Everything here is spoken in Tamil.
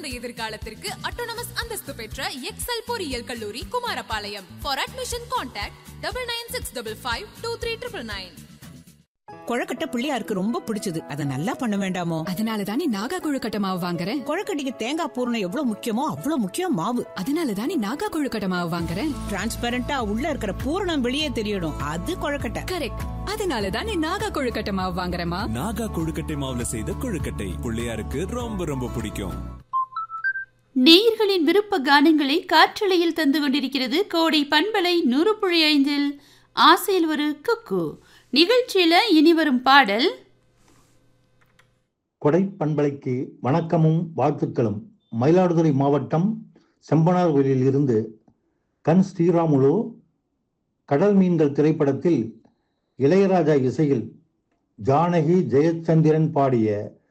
சிறந்த எதிர்காலத்திற்கு அட்டோனமஸ் அந்தஸ்து பெற்ற எக்ஸல் பொறியியல் கல்லூரி Kumarapalayam for admission contact double nine six double five two three triple nine கொழக்கட்டை பிள்ளையாருக்கு ரொம்ப பிடிச்சது அதை நல்லா பண்ண வேண்டாமோ அதனால தானே நாகா கொழுக்கட்டை மாவு வாங்குறேன் கொழக்கட்டைக்கு தேங்காய் பூரணம் எவ்வளவு முக்கியமோ அவ்வளவு முக்கியம் மாவு அதனால தானே நாகா கொழுக்கட்டை மாவு வாங்குறேன் டிரான்ஸ்பரண்டா உள்ள இருக்கிற பூரணம் வெளியே தெரியணும் அது கொழக்கட்டை கரெக்ட் அதனால தானே நாகா கொழுக்கட்டை மாவு வாங்குறேமா நாகா கொழுக்கட்டை மாவுல செய்த கொழுக்கட்டை பிள்ளையாருக்கு ரொம்ப ரொம்ப பிடிக்கும் நேயர்களின் விருப்ப கானங்களை காற்றலையில் தந்து கொண்டிருக்கிறது கோடை பண்பலை நூறு புள்ளி ஐந்தில் ஆசையில் ஒரு குக்கு நிகழ்ச்சியில இனி வரும் பாடல் கொடை பண்பலைக்கு வணக்கமும் வாழ்த்துக்களும் மயிலாடுதுறை மாவட்டம் செம்பனார்கோயிலில் இருந்து கண் ஸ்ரீராமுலு கடல் மீன்கள் திரைப்படத்தில் இளையராஜா இசையில் ஜானகி ஜெயச்சந்திரன் பாடிய